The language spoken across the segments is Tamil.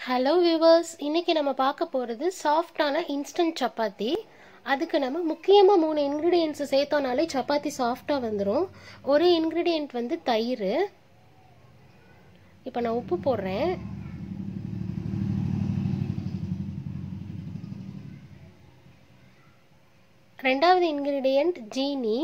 ஹலோ வியூவர்ஸ் இன்னைக்கு நம்ம பார்க்க போகிறது சாஃப்டான இன்ஸ்டன்ட் சப்பாத்தி அதுக்கு நம்ம முக்கியமாக மூணு இன்க்ரீடியன்ட்ஸ் சேர்த்தோனாலே சப்பாத்தி சாஃப்டாக வந்துடும் ஒரு இன்க்ரீடியன்ட் வந்து தயிர் இப்போ நான் உப்பு போடுறேன் ரெண்டாவது இன்க்ரீடியன்ட் ஜீனி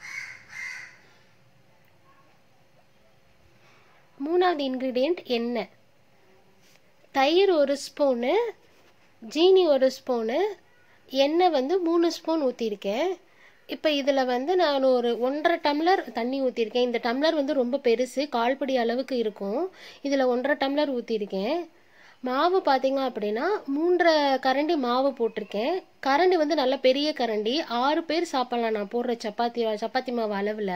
மூணாவது இன்க்ரீடியன்ட் எண்ணெய் தயிர் ஒரு ஸ்பூனு ஜீனி ஒரு ஸ்பூனு எண்ணெய் வந்து மூணு ஸ்பூன் ஊற்றிருக்கேன் இப்போ இதில் வந்து நான் ஒரு ஒன்றரை டம்ளர் தண்ணி ஊற்றிருக்கேன் இந்த டம்ளர் வந்து ரொம்ப பெருசு கால்படி அளவுக்கு இருக்கும் இதில் ஒன்றரை டம்ளர் ஊற்றிருக்கேன் மாவு பார்த்தீங்க அப்படின்னா மூன்றரை கரண்டி மாவு போட்டிருக்கேன் கரண்டி வந்து நல்ல பெரிய கரண்டி ஆறு பேர் சாப்பிட்லாம் நான் போடுற சப்பாத்தி சப்பாத்தி மாவு அளவில்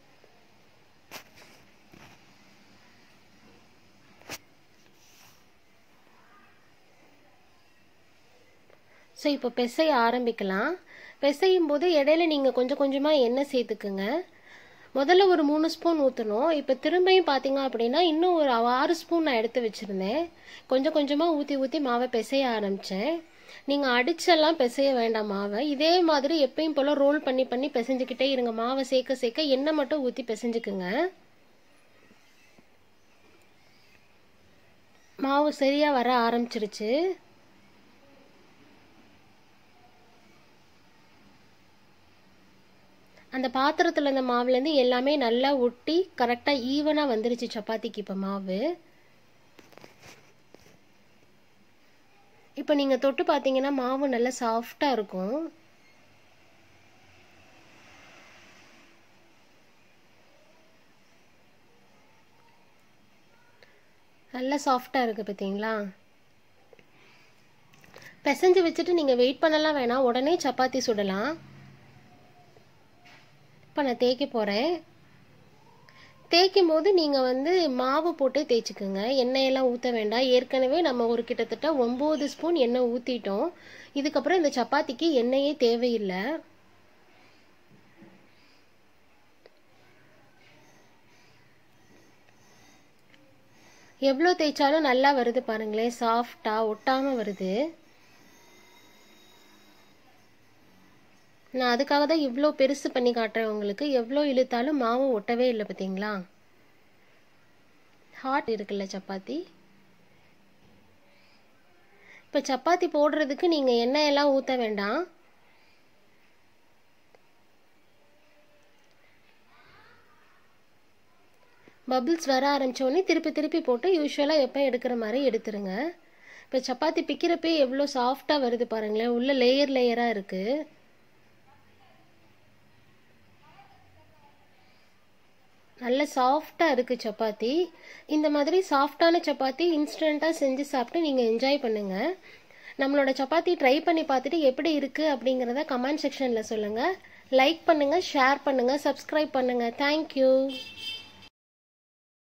ஸோ இப்போ பிசைய ஆரம்பிக்கலாம் பிசையும் போது இடையில நீங்கள் கொஞ்சம் கொஞ்சமாக எண்ணெய் சேர்த்துக்குங்க முதல்ல ஒரு மூணு ஸ்பூன் ஊற்றணும் இப்போ திரும்பியும் பார்த்தீங்க அப்படின்னா இன்னும் ஒரு ஆறு ஸ்பூன் நான் எடுத்து வச்சுருந்தேன் கொஞ்சம் கொஞ்சமாக ஊற்றி ஊற்றி மாவை பிசைய ஆரம்பித்தேன் நீங்கள் அடிச்செல்லாம் பிசைய வேண்டாம் மாவை இதே மாதிரி எப்பயும் போல் ரோல் பண்ணி பண்ணி பிசைஞ்சுக்கிட்டே இருங்க மாவை சேர்க்க சேர்க்க எண்ணெய் மட்டும் ஊற்றி பிசைஞ்சுக்குங்க மாவு சரியாக வர ஆரம்பிச்சிருச்சு அந்த பாத்திரத்தில் இந்த மாவுலேருந்து எல்லாமே நல்லா ஒட்டி கரெக்டாக ஈவனாக வந்துருச்சு சப்பாத்திக்கு இப்போ மாவு இப்போ நீங்கள் தொட்டு பார்த்தீங்கன்னா மாவு நல்லா சாஃப்டாக இருக்கும் நல்லா சாஃப்டாக இருக்குது பார்த்தீங்களா பிசைஞ்சு வச்சுட்டு நீங்கள் வெயிட் பண்ணலாம் வேணாம் உடனே சப்பாத்தி சுடலாம் இப்போ நான் தேய்க்க போகிறேன் தேய்க்கும் போது நீங்கள் வந்து மாவு போட்டு தேய்ச்சிக்கோங்க எண்ணெயெல்லாம் ஊற்ற வேண்டாம் ஏற்கனவே நம்ம ஒரு கிட்டத்தட்ட ஒம்பது ஸ்பூன் எண்ணெய் ஊற்றிட்டோம் இதுக்கப்புறம் இந்த சப்பாத்திக்கு எண்ணெயே தேவையில்லை எவ்வளோ தேய்ச்சாலும் நல்லா வருது பாருங்களேன் சாஃப்டாக ஒட்டாமல் வருது நான் அதுக்காக தான் இவ்வளோ பெருசு பண்ணி காட்டுறேன் உங்களுக்கு எவ்வளோ இழுத்தாலும் மாவு ஒட்டவே இல்லை பார்த்தீங்களா ஹாட் இருக்குல்ல சப்பாத்தி இப்போ சப்பாத்தி போடுறதுக்கு நீங்கள் எண்ணெய் எல்லாம் ஊற்ற வேண்டாம் பபிள்ஸ் வர ஆரம்பித்தோடனே திருப்பி திருப்பி போட்டு யூஸ்வலாக எப்போ எடுக்கிற மாதிரி எடுத்துருங்க இப்போ சப்பாத்தி பிக்கிறப்பே எவ்வளோ சாஃப்டாக வருது பாருங்களேன் உள்ள லேயர் லேயராக இருக்குது நல்ல சாஃப்டாக இருக்குது சப்பாத்தி இந்த மாதிரி சாஃப்டான சப்பாத்தி இன்ஸ்டண்ட்டாக செஞ்சு சாப்பிட்டு நீங்கள் என்ஜாய் பண்ணுங்கள் நம்மளோட சப்பாத்தி ட்ரை பண்ணி பார்த்துட்டு எப்படி இருக்குது அப்படிங்கிறத கமெண்ட் செக்ஷனில் சொல்லுங்கள் லைக் பண்ணுங்கள் ஷேர் பண்ணுங்கள் சப்ஸ்கிரைப் பண்ணுங்கள் தேங்க்யூ